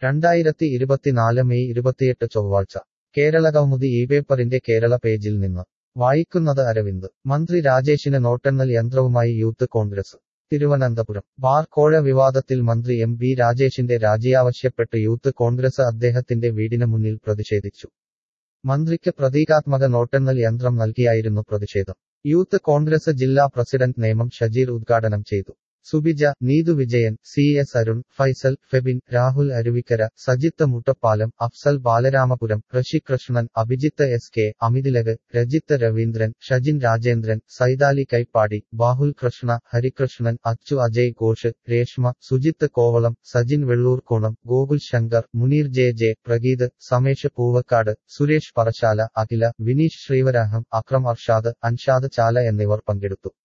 രണ്ടായിരത്തി ഇരുപത്തിനാല് മെയ് ഇരുപത്തിയെട്ട് ചൊവ്വാഴ്ച കേരള കൗമുദി ഈ പേപ്പറിന്റെ കേരള പേജിൽ നിന്ന് വായിക്കുന്നത് അരവിന്ദ് മന്ത്രി രാജേഷിന് നോട്ടെണ്ണൽ യന്ത്രവുമായി യൂത്ത് കോൺഗ്രസ് തിരുവനന്തപുരം ബാർ കോഴ വിവാദത്തിൽ മന്ത്രി എം ബി രാജേഷിന്റെ രാജിയാവശ്യപ്പെട്ട് യൂത്ത് കോൺഗ്രസ് അദ്ദേഹത്തിന്റെ വീടിന് മുന്നിൽ പ്രതിഷേധിച്ചു മന്ത്രിക്ക് പ്രതീകാത്മക നോട്ടെണ്ണൽ യന്ത്രം നൽകിയായിരുന്നു പ്രതിഷേധം യൂത്ത് കോൺഗ്രസ് ജില്ലാ പ്രസിഡന്റ് നേമം ഷജീർ ഉദ്ഘാടനം ചെയ്തു Subija Neethu Vijayan C S Arun Faisal Febin Rahul Aruvikkara Sajith Muttappalam Afsal Balaramapuram Rishi Krishnan Abhijith S K Amithilak Rajith Raveendran Shajin Rajendran Saithali Kaippadi Bahul Krishna Harikrishnan Achu Ajay Ghosh Reshma Sujith Kovalam Sajin Vellurkonam Gokul Shankar Muneer J J Pragheeth Samesh Poovakkad Suresh Parassala Akhila Vineesh Sreevaraham Akram Arshad Anshad Chala എന്നിവർ പങ്കെടുത്തു